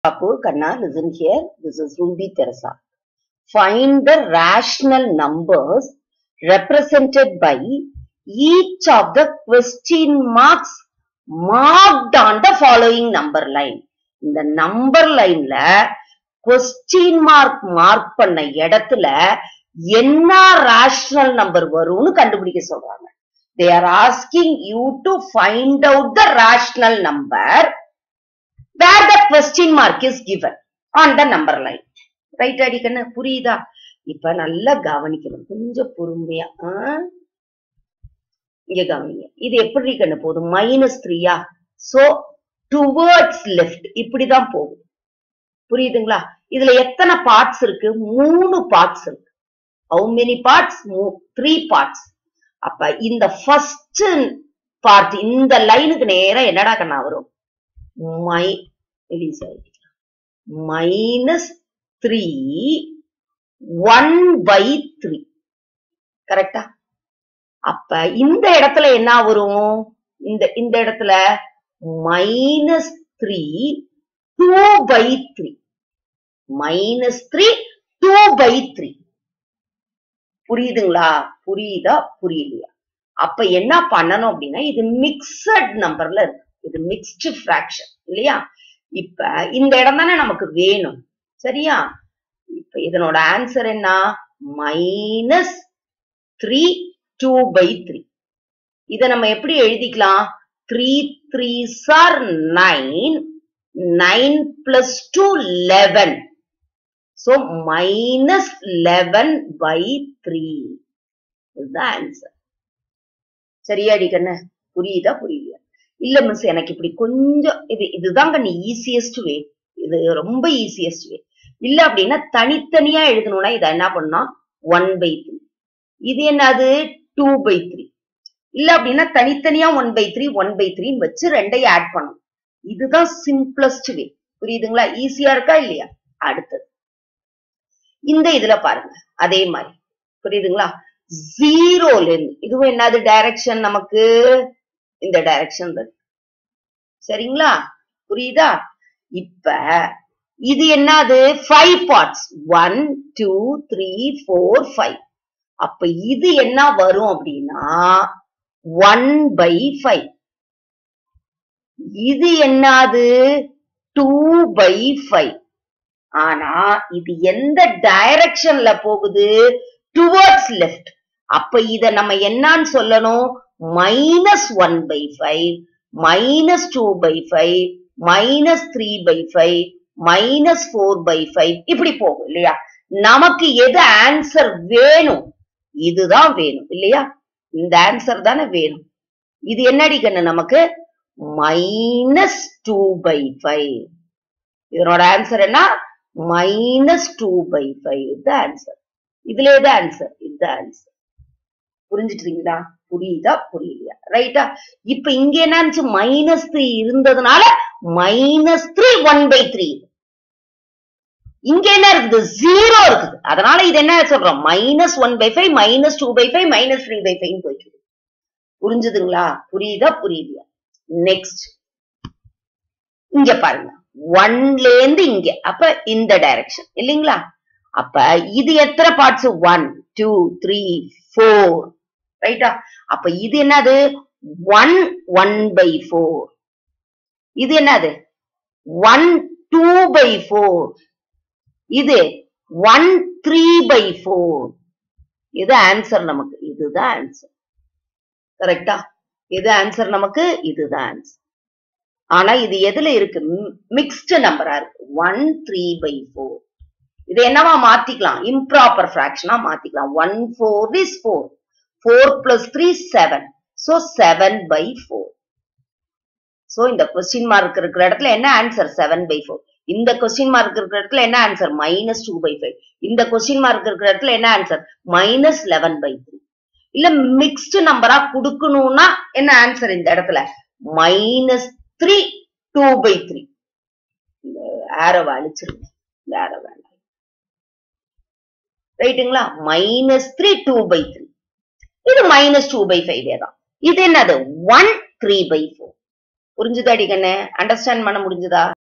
Papu, Kanna, listen here. This is Ruby Teresa. Find the rational numbers represented by each of the question marks marked on the following number line. இந்த number லைன்ல question mark mark பண்ண இடத்துல என்ன rational number வரும்னு கண்டுபிடிக்க சொல்றாங்க they are asking you to find out the rational number where the question mark is given on the number line right அடிக்கண்ணு புரியுதா இப்ப நல்லா கவனிக்கணும் கொஞ்சம் பொறுமையா ஆ? இங்க கவனிங்க இது எப்படி கண்ணு போகுது மைனஸ் த்ரீயா சோ டுவர்ட்ஸ் லெஃப்ட் இப்படிதான் போகும் புரியுதுங்களா இதுல எத்தனை பார்ட்ஸ் இருக்கு மூணு பார்ட்ஸ் இருக்கு how many parts three parts அப்ப இந்த ஃபர்ஸ்ட் பார்ட் இந்த லைனுக்கு நேரா என்னடா கண்ணா வரும் mi minus three one by three கரெக்டா அப்ப இந்த இடத்துல என்ன வரும் இந்த இந்த இடத்துல minus three two by three minus three two by three புரியுதுங்களா புரியுதா புரியலையா அப்ப என்ன பண்ணணும் அப்படின்னா இது மிக்சட் நம்பர்ல இருக்கு இது மிக்ஸ்டு ஃபிராக்ஷன் இல்லையா இப்ப இந்த இடம் தானே நமக்கு வேணும் சரியா இப்ப இதனோட ஆன்சர் என்ன minus three two by three இத நம்ம எப்படி எழுதிக்கலாம் three three sir nine nine plus two eleven So minus 11 by 3 is the answer. சரியாடி கண்ணு புரியுதா புரியுதா இல்ல மிஸ் எனக்கு இப்படி கொஞ்சம் இது இதுதாங்க நீ ஈஸியஸ்ட் வே இது ரொம்ப ஈஸியஸ்ட் வே இல்ல அப்படின்னா தனித்தனியா எழுதணும்னா இதை என்ன பண்ணா ஒன் பை த்ரீ இது என்னது டூ பை த்ரீ இல்ல அப்படின்னா தனித்தனியா one by three one by த்ரீன்னு வச்சு ரெண்டையும் ஆட் பண்ணணும் இதுதான் சிம்பிளஸ்ட் வே புரியுதுங்களா ஈஸியா இருக்கா இல்லையா அடுத்தது இந்த இதுல பாருங்க அதே மாதிரி புரியுதுங்களா ஜீரோல இருந்து இதுவும் என்னது டைரக்ஷன் நமக்கு இந்த டைரக்ஷன் இருக்கு சரிங்களா புரியுதா இப்ப இது என்னது five parts one two three four five அப்ப இது என்ன வரும் அப்படின்னா ஒன் பை ஃபைவ் இது என்னது டூ பை ஃபைவ் ஆனா இது எந்த டைரக்ஷன்ல போகுது டுவர்ட்ஸ் லெஃப்ட் அப்ப இத நம்ம என்னன்னு சொல்லணும் minus one by five minus two by five minus three by five minus four by five இப்படி போகும் இல்லையா நமக்கு எது ஆன்சர் வேணும் இதுதான் வேணும் இல்லையா இந்த ஆன்சர் தானே வேணும் இது என்னடி கண்ணு நமக்கு மைனஸ் டூ பை ஃபைவ் இதனோட ஆன்சர் என்ன மைனஸ் டூ பை ஃபைவ் இது ஆன்சர் இதுல எது ஆன்சர் இது ஆன்சர் புரிஞ்சுட்டீங்களா புரியுதா புரியலையா ரைட்டா இப்ப இங்க என்ன மைனஸ் த்ரீ இருந்ததுனால minus three one by three இங்க என்ன இருக்குது ஜீரோ இருக்குது அதனால இது என்ன சொல்றோம் minus one by five minus two by five minus three by five போயிட்டு புரிஞ்சுதுங்களா புரியுதா புரியலையா நெக்ஸ்ட் இங்க பாருங்க ஒன்ல இருந்து இங்க அப்ப இந்த டைரக்ஷன் இல்லைங்களா அப்ப இது எத்தனை parts one two three four ரைட்டா அப்ப இது என்னது ஒன் ஒன் பை ஃபோர் இது என்னது ஒன் டூ பை ஃபோர் இது ஒன் த்ரீ பை ஃபோர் இது ஆன்சர் நமக்கு இதுதான் ஆன்சர் கரெக்டா எது ஆன்சர் நமக்கு இதுதான் ஆன்சர் ஆனா இது எதுல இருக்கு மிக்ஸ்டு நம்பரா இருக்கு ஒன் த்ரீ பை ஃபோர் இது என்னவா மாத்திக்கலாம் இம்ப்ராப்பர் ஃபிராக்ஷனா மாத்திக்கலாம் one four is four four plus three seven so seven by four so இந்த கொஸ்டின் மார்க் இருக்கிற இடத்துல என்ன ஆன்சர் செவன் பை ஃபோர் இந்த கொஸ்டின் மார்க் இருக்கிற இடத்துல என்ன answer minus two by five இந்த கொஸ்டின் மார்க் இருக்கிற இடத்துல என்ன answer minus eleven by three இல்ல மிக்ஸ்டு நம்பரா கொடுக்கணும்னா என்ன ஆன்சர் இந்த இடத்துல minus three two by three இந்த ஆரவை அழிச்சிருங்க இந்த ஆரோ வேண்டாம் ரைட்டுங்களா minus three two by three இது மைனஸ் டூ பை ஃபைவ் தான் இது என்னது ஒன் த்ரீ பை ஃபோர் புரிஞ்சுதாடி கண்ணு அண்டர்ஸ்டாண்ட் பண்ண முடிஞ்சுதா